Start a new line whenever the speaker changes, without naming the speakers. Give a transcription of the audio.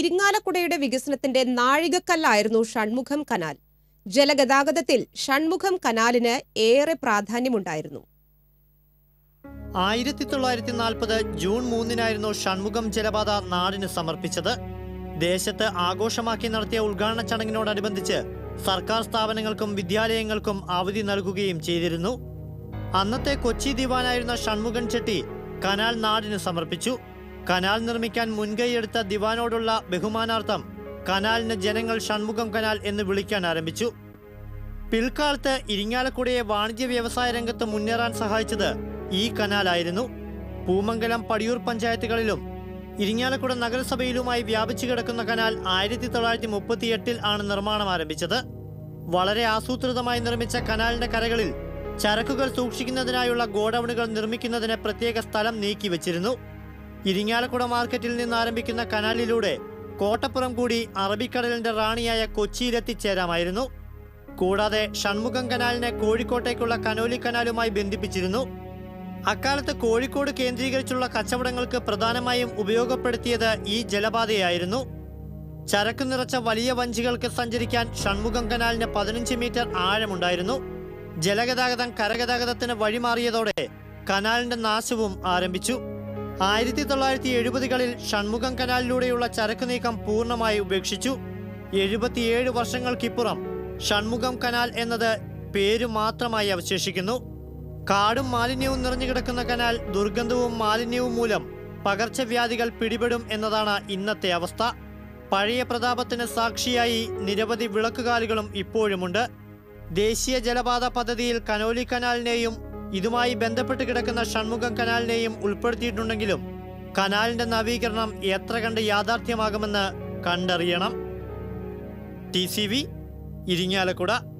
ഇരിങ്ങാലക്കുടയുടെ വികസനത്തിന്റെ നാഴികക്കല്ലായിരുന്നു ഷൺമുഖം കനാൽ ജലഗതാഗതത്തിൽ ഷൺമുഖം കനാലിന് ഏറെ പ്രാധാന്യമുണ്ടായിരുന്നു
ആയിരത്തി തൊള്ളായിരത്തി നാൽപ്പത് ജൂൺ മൂന്നിനായിരുന്നു ഷൺമുഖം ജലപാത നാടിന് സമർപ്പിച്ചത് ദേശത്ത് ആഘോഷമാക്കി നടത്തിയ ഉദ്ഘാടന ചടങ്ങിനോടനുബന്ധിച്ച് സർക്കാർ സ്ഥാപനങ്ങൾക്കും വിദ്യാലയങ്ങൾക്കും അവധി നൽകുകയും ചെയ്തിരുന്നു അന്നത്തെ കൊച്ചി ദിവാനായിരുന്ന ഷൺമുഖൻ ചെട്ടി കനാൽ നാടിന് സമർപ്പിച്ചു കനാൽ നിർമ്മിക്കാൻ മുൻകൈയെടുത്ത ദിവാനോടുള്ള ബഹുമാനാർത്ഥം കനാലിന് ജനങ്ങൾ ഷൺമുഖം കനാൽ എന്ന് വിളിക്കാൻ ആരംഭിച്ചു പിൽക്കാലത്ത് ഇരിങ്ങാലക്കുടയെ വാണിജ്യ വ്യവസായ രംഗത്ത് മുന്നേറാൻ സഹായിച്ചത് ഈ കനാലായിരുന്നു പൂമംഗലം പടിയൂർ പഞ്ചായത്തുകളിലും ഇരിങ്ങാലക്കുട നഗരസഭയിലുമായി വ്യാപിച്ചു കിടക്കുന്ന കനാൽ ആയിരത്തി തൊള്ളായിരത്തി മുപ്പത്തിയെട്ടിൽ ആണ് നിർമ്മാണം ആരംഭിച്ചത് വളരെ ആസൂത്രിതമായി നിർമ്മിച്ച കനാലിന്റെ കരകളിൽ ചരക്കുകൾ സൂക്ഷിക്കുന്നതിനായുള്ള ഗോഡൌണുകൾ നിർമ്മിക്കുന്നതിന് പ്രത്യേക സ്ഥലം നീക്കിവച്ചിരുന്നു ഇരിങ്ങാലക്കുട മാർക്കറ്റിൽ നിന്ന് ആരംഭിക്കുന്ന കനാലിലൂടെ കോട്ടപ്പുറം കൂടി അറബിക്കടലിന്റെ റാണിയായ കൊച്ചിയിലെത്തിച്ചേരാമായിരുന്നു കൂടാതെ ഷൺമുഖം കനാലിനെ കോഴിക്കോട്ടേക്കുള്ള കനോലി കനാലുമായി ബന്ധിപ്പിച്ചിരുന്നു അക്കാലത്ത് കോഴിക്കോട് കേന്ദ്രീകരിച്ചുള്ള കച്ചവടങ്ങൾക്ക് പ്രധാനമായും ഉപയോഗപ്പെടുത്തിയത് ഈ ജലപാതയായിരുന്നു ചരക്ക് നിറച്ച വലിയ വഞ്ചികൾക്ക് സഞ്ചരിക്കാൻ ഷൺമുഖം കനാലിന് പതിനഞ്ച് മീറ്റർ ആഴമുണ്ടായിരുന്നു ജലഗതാഗതം കരഗതാഗതത്തിന് വഴിമാറിയതോടെ കനാലിന്റെ നാശവും ആരംഭിച്ചു ആയിരത്തി തൊള്ളായിരത്തി എഴുപതുകളിൽ ഷൺമുഖം കനാലിലൂടെയുള്ള ചരക്ക് നീക്കം പൂർണ്ണമായി ഉപേക്ഷിച്ചു എഴുപത്തിയേഴ് വർഷങ്ങൾക്കിപ്പുറം ഷൺമുഖം കനാൽ എന്നത് പേര് മാത്രമായി അവശേഷിക്കുന്നു കാടും മാലിന്യവും നിറഞ്ഞു കിടക്കുന്ന കനാൽ ദുർഗന്ധവും മാലിന്യവും മൂലം പകർച്ചവ്യാധികൾ പിടിപെടും എന്നതാണ് ഇന്നത്തെ അവസ്ഥ പഴയ പ്രതാപത്തിന് സാക്ഷിയായി നിരവധി വിളക്കുകാലുകളും ഇപ്പോഴുമുണ്ട് ദേശീയ ജലപാത പദ്ധതിയിൽ കനോലി കനാലിനെയും ഇതുമായി ബന്ധപ്പെട്ട് കിടക്കുന്ന ഷൺമുഖം കനാലിനെയും ഉൾപ്പെടുത്തിയിട്ടുണ്ടെങ്കിലും കനാലിന്റെ നവീകരണം എത്ര കണ്ട് യാഥാർത്ഥ്യമാകുമെന്ന് കണ്ടറിയണം ടി സി വി ഇരിങ്ങാലക്കുട